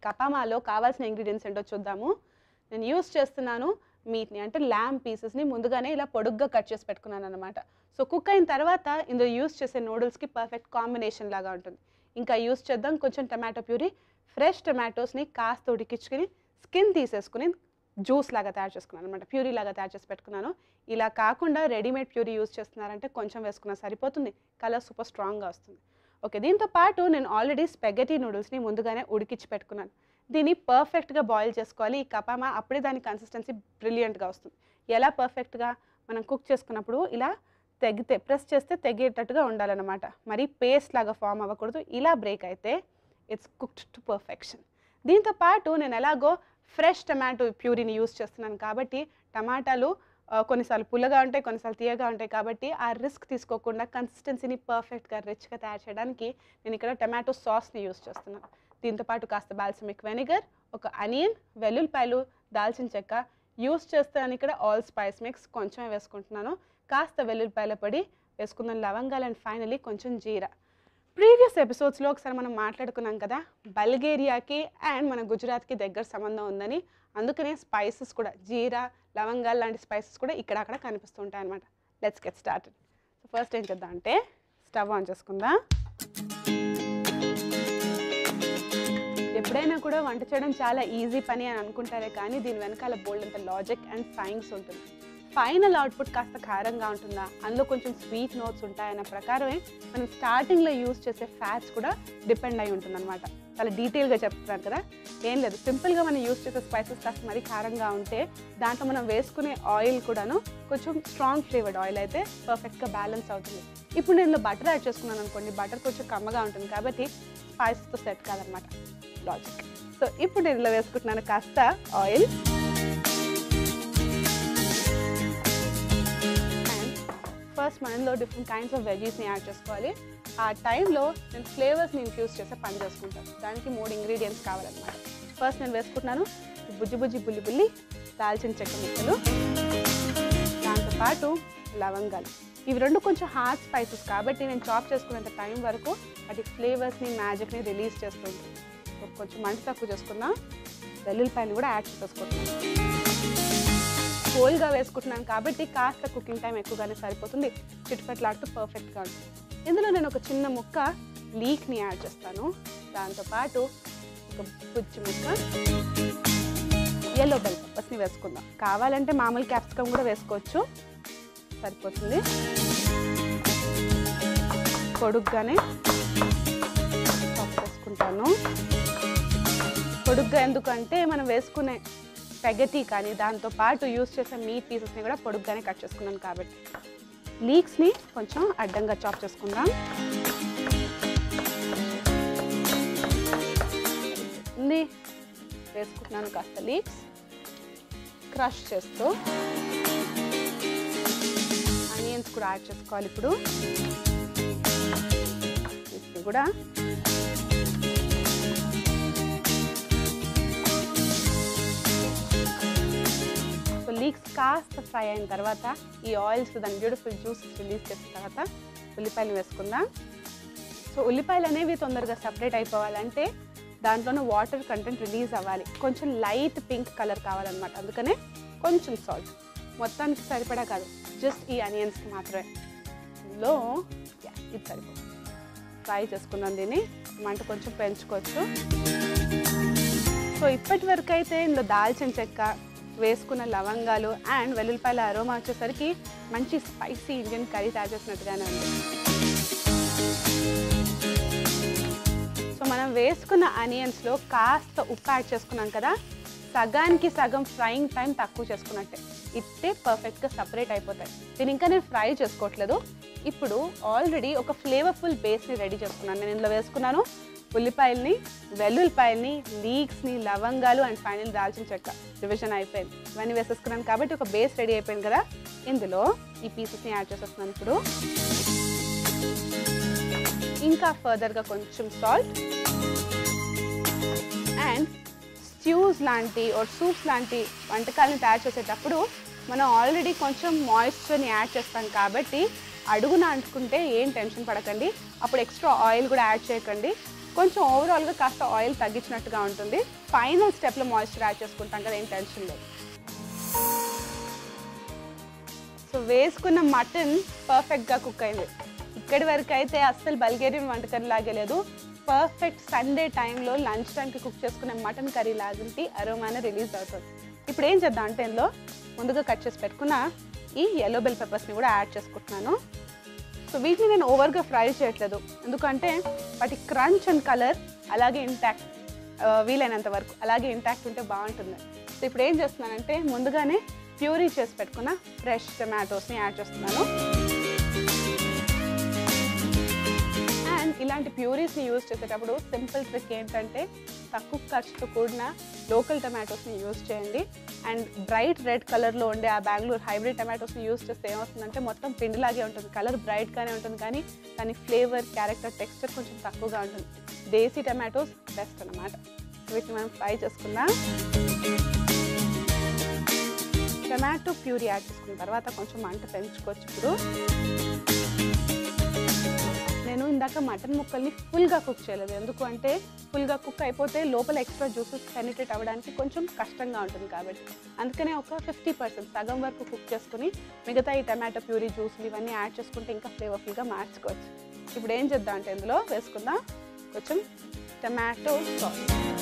కపామాలో కావాల్సిన ఇంగ్రీడియంట్స్ ఏంటో చూద్దాము నేను యూస్ చేస్తున్నాను మీట్ని అంటే ల్యామ్ పీసెస్ని ముందుగానే ఇలా పొడుగ్గా కట్ చేసి పెట్టుకున్నాను అనమాట సో కుక్ అయిన తర్వాత ఇందులో యూస్ చేసే నూడిల్స్కి పర్ఫెక్ట్ కాంబినేషన్ లాగా ఉంటుంది ఇంకా యూస్ చేద్దాం కొంచెం టమాటో ప్యూరీ ఫ్రెష్ టమాటోస్ని కాస్త ఉడికించుకుని స్కిన్ తీసేసుకుని జ్యూస్ లాగా తయారు చేసుకున్నాను అనమాట ప్యూరీ లాగా తయారు చేసి పెట్టుకున్నాను ఇలా కాకుండా రెడీమేడ్ ప్యూరీ యూస్ చేస్తున్నారంటే కొంచెం వేసుకున్నా సరిపోతుంది కలర్ సూపర్ స్ట్రాంగ్గా వస్తుంది ఓకే దీంతో పాటు నేను ఆల్రెడీ స్పెగటీ నూడిల్స్ని ముందుగానే ఉడికించి పెట్టుకున్నాను దీన్ని పర్ఫెక్ట్గా బాయిల్ చేసుకోవాలి ఈ కపామా అప్పుడే దాని కన్సిస్టెన్సీ బ్రిలియంట్గా వస్తుంది ఎలా పర్ఫెక్ట్గా మనం కుక్ చేసుకున్నప్పుడు ఇలా తెగితే ప్రెస్ చేస్తే తెగేటట్టుగా ఉండాలన్నమాట మరి పేస్ట్ లాగా ఫామ్ అవ్వకూడదు ఇలా బ్రేక్ అయితే ఇట్స్ కుక్డ్ టు పర్ఫెక్షన్ దీంతో పాటు నేను ఎలాగో ఫ్రెష్ టమాటో ప్యూరీని యూస్ చేస్తున్నాను కాబట్టి టమాటాలు ఆ, కొన్నిసార్లు పుల్లగా ఉంటాయి కొన్నిసార్లు తీయగా ఉంటాయి కాబట్టి ఆ రిస్క్ తీసుకోకుండా కన్సిస్టెన్సీని పర్ఫెక్ట్గా రిచ్గా తయారు చేయడానికి నేను ఇక్కడ టమాటో సాస్ని యూస్ చేస్తున్నాను దీంతో పాటు కాస్త బాల్సమిక్ వెనిగర్ ఒక అనియన్ వెల్లుల్లిపాయలు దాల్చిన చెక్క యూస్ చేస్తాను ఇక్కడ ఆల్ స్పైస్ మిక్స్ కొంచెమే వేసుకుంటున్నాను కాస్త వెల్లుల్లిపాయల పొడి వేసుకున్నాను లవంగాలు అండ్ ఫైనలీ కొంచెం జీరా ప్రీవియస్ ఎపిసోడ్స్లో ఒకసారి మనం మాట్లాడుకున్నాం కదా బల్గేరియాకి అండ్ మన గుజరాత్కి దగ్గర సంబంధం ఉందని అందుకనే స్పైసెస్ కూడా జీరా లవంగాలు లాంటి స్పైసెస్ కూడా ఇక్కడ అక్కడ కనిపిస్తుంటాయి అనమాట let's get started so first ఏం చేద్దాం అంటే స్టవ్ ఆన్ చేసుకుందాం ఎప్పుడైనా కూడా వంట చేయడం చాలా ఈజీ పని అని అనుకుంటారే కానీ దీని వెనకాల బోల్డ్ అంత లాజిక్ అండ్ సైన్స్ ఉంటుంది ఫైనల్ అవుట్పుట్ కాస్త కారంగా ఉంటుందా అందులో కొంచెం స్వీట్ నోట్స్ ఉంటాయన్న ప్రకారమే మనం స్టార్టింగ్లో యూస్ చేసే ఫ్యాట్స్ కూడా డిపెండ్ అయి ఉంటుందన్నమాట చాలా డీటెయిల్గా చెప్తున్నాను కదా ఏం లేదు సింపుల్గా మనం యూస్ చేసే స్పైసెస్ కాస్త మరీ కారంగా ఉంటే దాంట్లో మనం వేసుకునే ఆయిల్ కూడాను కొంచెం స్ట్రాంగ్ ఫ్లేవర్డ్ ఆయిల్ అయితే పర్ఫెక్ట్గా బ్యాలెన్స్ అవుతుంది ఇప్పుడు నేను ఇందులో బటర్ యాడ్ చేసుకున్నాను అనుకోండి బటర్ కొంచెం కమ్మగా ఉంటుంది కాబట్టి స్పైసెస్తో సెట్ కాదనమాట లాజిక్ సో ఇప్పుడు నేను ఇందులో వేసుకుంటున్నాను కాస్త ఆయిల్ అండ్ ఫస్ట్ మనలో డిఫరెంట్ కైండ్స్ ఆఫ్ వెజీస్ని యాడ్ చేసుకోవాలి ఆ టైంలో నేను ఫ్లేవర్స్ని ఇన్ఫ్యూజ్ చేసే పని చేసుకుంటాను దానికి మూడు ఇంగ్రీడియంట్స్ కావాలన్నమాట ఫస్ట్ నేను వేసుకుంటున్నాను బుజ్జి బుజ్జి బుల్లి బుల్లి దాల్చిన చెక్క ముక్కలు దాంతోపాటు లవంగాలు ఇవి రెండు కొంచెం హార్డ్ స్పైసెస్ కాబట్టి నేను చాప్ చేసుకునేంత టైం వరకు వాటి ఫ్లేవర్స్ని మ్యాజిక్ని రిలీజ్ చేస్తుంది సో కొంచెం మంట తక్కువ చేసుకుందాం వెల్లుల్లిపాయలు కూడా యాడ్ చేసుకుంటున్నాను హోల్గా వేసుకుంటున్నాను కాబట్టి కాస్త కుకింగ్ టైం ఎక్కువగానే సరిపోతుంది చిట్పట్లాడుతూ పర్ఫెక్ట్గా ఉంటుంది ఇందులో నేను ఒక చిన్న ముక్క లీక్ని యాడ్ చేస్తాను దాంతోపాటు ఒక పుచ్చి ముక్క ఎల్లో బెల్ పెప్పర్స్ని వేసుకుందాం కావాలంటే మామూలు క్యాప్సికమ్ కూడా వేసుకోవచ్చు సరిపోతుంది పొడుగ్గానే చాప్ చేసుకుంటాను పొడుగ్గా ఎందుకంటే మనం వేసుకునే పెగతి కానీ దాంతో పాటు యూస్ చేసే మీట్ పీసెస్ని కూడా పొడుగ్గానే కట్ చేసుకున్నాను కాబట్టి లీక్స్ని కొంచెం అడ్డంగా చాప్ చేసుకుందాం ఉంది వేసుకుంటున్నాను కాస్త లీక్స్ క్రష్ చేస్తూ ఆనియన్స్ కూడా యాడ్ చేసుకోవాలి ఇప్పుడు వీటిని కూడా సో లీక్స్ కాస్త ఫ్రై అయిన తర్వాత ఈ ఆయిల్స్ దాని బ్యూటిఫుల్ జ్యూసెస్ రిలీజ్ చేసిన తర్వాత ఉల్లిపాయలు వేసుకుందాం సో ఉల్లిపాయలు అనేవి తొందరగా సపరేట్ అయిపోవాలంటే దాంట్లోనే వాటర్ కంటెంట్ రిలీజ్ అవ్వాలి కొంచెం లైట్ పింక్ కలర్ కావాలన్నమాట అందుకనే కొంచెం సాల్ట్ మొత్తానికి సరిపడా కాదు జస్ట్ ఈ అనియన్స్కి మాత్రమే ఇందులో yeah, ఇది సరిపోతుంది ఫ్రై చేసుకుందాం దీన్ని మంట కొంచెం పెంచుకోవచ్చు సో ఇప్పటి వరకు అయితే ఇందులో దాల్చిన చెక్క వేసుకున్న లవంగాలు అండ్ వెల్లుల్లిపాయల అరోమా వచ్చేసరికి మంచి స్పైసీ ఇండియన్ కర్రీ తయారు చేసినట్టుగానే ఉంది సో మనం వేసుకున్న ఆనియన్స్లో కాస్త ఉప్పు యాడ్ చేసుకున్నాం కదా సగానికి సగం ఫ్రైయింగ్ టైం తక్కువ చేసుకున్నట్టే ఇట్టే పర్ఫెక్ట్గా సపరేట్ అయిపోతాయి దీని ఇంకా నేను ఫ్రై చేసుకోవట్లేదు ఇప్పుడు ఆల్రెడీ ఒక ఫ్లేవర్ఫుల్ బేస్ని రెడీ చేసుకున్నాను నేను ఇందులో వేసుకున్నాను ఉల్లిపాయల్ని వెల్లుల్లిపాయల్ని లీక్స్ని లవంగాలు అండ్ ఫైనల్ దాల్చిన చెక్క రివిజన్ అయిపోయింది ఇవన్నీ వేసేసుకున్నాను కాబట్టి ఒక బేస్ రెడీ అయిపోయింది కదా ఇందులో ఈ పీసెస్ని యాడ్ చేసేస్తున్నాను ఇప్పుడు ఇంకా ఫర్దర్గా కొంచెం సాల్ట్ అండ్ స్ట్యూస్ లాంటి ఆర్ సూప్స్ లాంటి వంటకాలను తయారు చేసేటప్పుడు మనం ఆల్రెడీ కొంచెం మాయిశ్చర్ని యాడ్ చేస్తాం కాబట్టి అడుగున అంటుకుంటే ఏం టెన్షన్ పడకండి అప్పుడు ఎక్స్ట్రా ఆయిల్ కూడా యాడ్ చేయకండి కొంచెం ఓవరాల్గా కాస్త ఆయిల్ తగ్గించినట్టుగా ఉంటుంది ఫైనల్ స్టెప్లో మాయిశ్చర్ యాడ్ చేసుకుంటాం కదా ఏం టెన్షన్ లేదు సో వేసుకున్న మటన్ పర్ఫెక్ట్గా కుక్ అయింది ఇక్కడి వరకు అయితే అస్సలు బల్గేరియన్ వంటకం లాగే లేదు పర్ఫెక్ట్ సండే టైంలో లంచ్ టైంకి కుక్ చేసుకునే మటన్ కర్రీ లాంటి అరోమానే రిలీజ్ అవుతుంది ఇప్పుడు ఏం చేద్దాం అంటే ఇందులో ముందుగా కట్ చేసి పెట్టుకున్న ఈ ఎల్లో బెల్ పెప్పర్స్ని కూడా యాడ్ చేసుకుంటున్నాను సో వీటిని నేను ఓవర్గా ఫ్రై చేయట్లేదు ఎందుకంటే వాటి క్రంచ్ అండ్ కలర్ అలాగే ఇంటాక్ట్ వీలైనంత వరకు అలాగే ఇంటాక్ట్ ఉంటే బాగుంటుంది సో ఇప్పుడు ఏం చేస్తున్నానంటే ముందుగానే ప్యూరీ చేసి పెట్టుకున్న ఫ్రెష్ టమాటోస్ని యాడ్ చేస్తున్నాను అండ్ ఇలాంటి ప్యూరీస్ని యూజ్ చేసేటప్పుడు సింపుల్ ట్రిక్ ఏంటంటే తక్కువ ఖర్చుతో కూడిన లోకల్ టమాటోస్ని యూజ్ చేయండి అండ్ బ్రైట్ రెడ్ కలర్లో ఉండే ఆ బెంగళూరు హైబ్రిడ్ టమాటోస్ని యూజ్ చేస్తే ఏమవుతుందంటే మొత్తం పిండిలాగే ఉంటుంది కలర్ బ్రైట్గానే ఉంటుంది కానీ దాని ఫ్లేవర్ క్యారెక్టర్ టెక్స్చర్ కొంచెం తక్కువగా ఉంటుంది దేశీ టమాటోస్ బెస్ట్ అనమాట వీటిని మనం ఫ్రై చేసుకుందాం టమాటో ప్యూరీ యాడ్ చేసుకున్న తర్వాత కొంచెం మంట పెంచుకోవచ్చు ఇప్పుడు నేను ఇందాక మటన్ ముక్కల్ని ఫుల్గా కుక్ చేయలేదు ఎందుకు అంటే ఫుల్గా కుక్ అయిపోతే లోపల ఎక్స్ట్రా జ్యూసెస్ పెనిట్రేట్ అవ్వడానికి కొంచెం కష్టంగా ఉంటుంది కాబట్టి అందుకనే ఒక ఫిఫ్టీ పర్సెంట్ సగం వరకు కుక్ చేసుకుని మిగతా ఈ టమాటో ప్యూరీ జ్యూస్లు ఇవన్నీ యాడ్ చేసుకుంటే ఇంకా ఫ్లేవర్ఫుల్గా మార్చుకోవచ్చు ఇప్పుడు ఏం చేద్దాం అంటే ఇందులో వేసుకుందాం కొంచెం టమాటో సాస్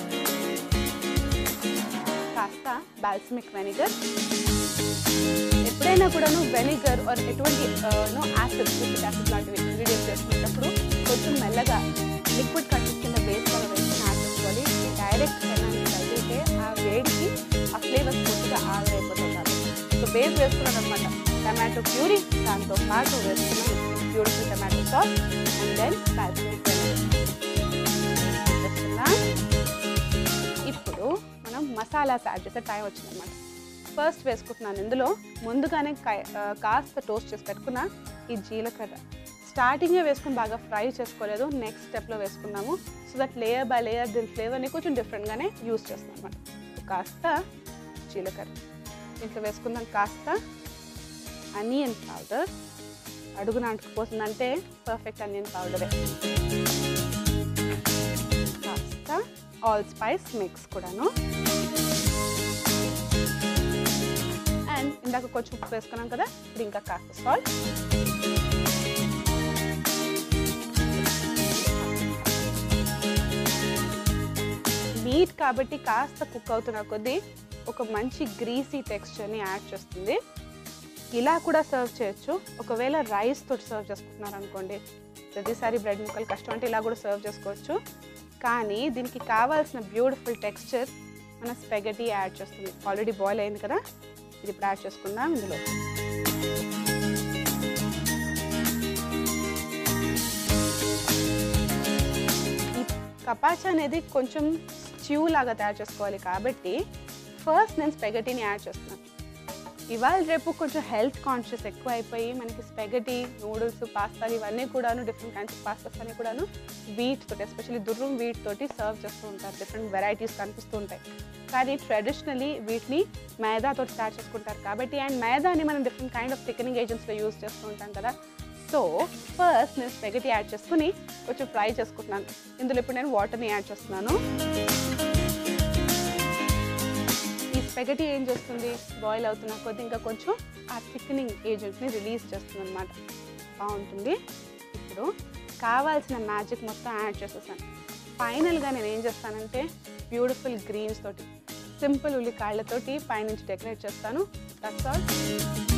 కాస్త బాల్సమిక్ వెనిగర్ ఎప్పుడైనా కూడాను వెనిగర్ ఆర్ ఎటువంటి నో యాసిడ్ సిట్రిక్ యాసిడ్ లాంటివి ఇంగ్రీడియంట్స్ వేసుకునేటప్పుడు కొంచెం మెల్లగా లిక్విడ్ కన్సిస్టెంట్ బేస్లో వేసుకుని యాడ్ చేసుకోవాలి డైరెక్ట్ పెనాన్ని తగిలితే ఆ వేడికి ఆ ఫ్లేవర్స్ పూర్తిగా ఆవిరైపోతాయి కాబట్టి సో బేస్ వేసుకున్నాను అనమాట టమాటో ప్యూరీ దాంతో పాటు వేసుకున్నాను beautiful tomato sauce and then balsamic వేసుకున్నాం ఇప్పుడు మనం మసాలాస్ యాడ్ చేసే టైం వచ్చిందనమాట ఫస్ట్ వేసుకుంటున్నాను ఇందులో ముందుగానే కా- ఆ, కాస్త టోస్ట్ చేసి పెట్టుకున్న ఈ జీలకర్ర స్టార్టింగే వేసుకుని బాగా ఫ్రై చేసుకోలేదు నెక్స్ట్ స్టెప్లో వేసుకున్నాము so that layer by layer దీని ఫ్లేవర్ని కొంచెం డిఫరెంట్గానే యూస్ చేస్తున్నాం అనమాట కాస్త జీలకర్ర దీంట్లో వేసుకుందాం కాస్త అనియన్ పౌడర్ అడుగున అంటుకుపోతుందంటే పర్ఫెక్ట్ అనియన్ పౌడరే కాస్త ఆల్ స్పైస్ మిక్స్ కూడాను అండ్ ఇందాక కొంచెం ఉప్పు వేసుకున్నాం కదా ఇప్పుడు ఇంకా కాస్త సాల్ట్ మీట్ కాబట్టి కాస్త కుక్ అవుతున్న కొద్దీ ఒక మంచి గ్రీసీ టెక్స్చర్ని యాడ్ చేస్తుంది ఇలా కూడా సర్వ్ చేయొచ్చు ఒకవేళ రైస్ తోటి సర్వ్ చేసుకుంటున్నారు అనుకోండి ప్రతిసారి బ్రెడ్ ముక్కలు కష్టం అంటే ఇలా కూడా సర్వ్ చేసుకోవచ్చు కానీ దీనికి కావాల్సిన బ్యూటిఫుల్ టెక్స్చర్ మన స్పెగటీ యాడ్ చేస్తుంది ఆల్రెడీ బాయిల్ అయింది కదా ఇది ఇప్పుడు యాడ్ చేసుకుందాం ఇందులో ఈ కపాచా అనేది కొంచెం స్ట్యూ లాగా తయారు చేసుకోవాలి కాబట్టి ఫస్ట్ నేను స్పెగటీని యాడ్ చేస్తున్నాను ఇవాళ రేపు కొంచెం హెల్త్ కాన్షియస్ ఎక్కువ అయిపోయి మనకి స్పెగటీ నూడిల్స్ పాస్తాలు ఇవన్నీ కూడాను డిఫరెంట్ కైండ్స్ ఆఫ్ పాస్తాస్ అన్ని కూడాను వీట్ తోటి ఎస్పెషల్లీ దుర్రం వీట్ తోటి సర్వ్ చేస్తూ ఉంటారు డిఫరెంట్ వెరైటీస్ కనిపిస్తూ ఉంటాయి కానీ ట్రెడిషనలీ వీటిని మైదాతో తయారు చేసుకుంటారు కాబట్టి అండ్ మైదాని మనం డిఫరెంట్ కైండ్ ఆఫ్ థికనింగ్ ఏజెంట్స్లో యూస్ చేస్తూ ఉంటాం కదా సో ఫస్ట్ నేను స్పెగటీ యాడ్ చేసుకుని కొంచెం ఫ్రై చేసుకుంటున్నాను ఇందులో ఇప్పుడు నేను వాటర్ని యాడ్ చేస్తున్నాను ఈ స్పెగటీ ఏం చేస్తుంది బాయిల్ అవుతున్న కొద్ది ఇంకా కొంచెం ఆ థిక్నింగ్ ఏజెంట్ని రిలీజ్ చేస్తుంది అనమాట బాగుంటుంది ఇప్పుడు కావాల్సిన మ్యాజిక్ మొత్తం యాడ్ చేసేసాను ఫైనల్గా నేను ఏం చేస్తానంటే బ్యూటిఫుల్ గ్రీన్స్ తోటి సింపుల్ ఉల్లికాయలతోటి పైనుంచి డెకరేట్ చేస్తాను దట్స్ ఆల్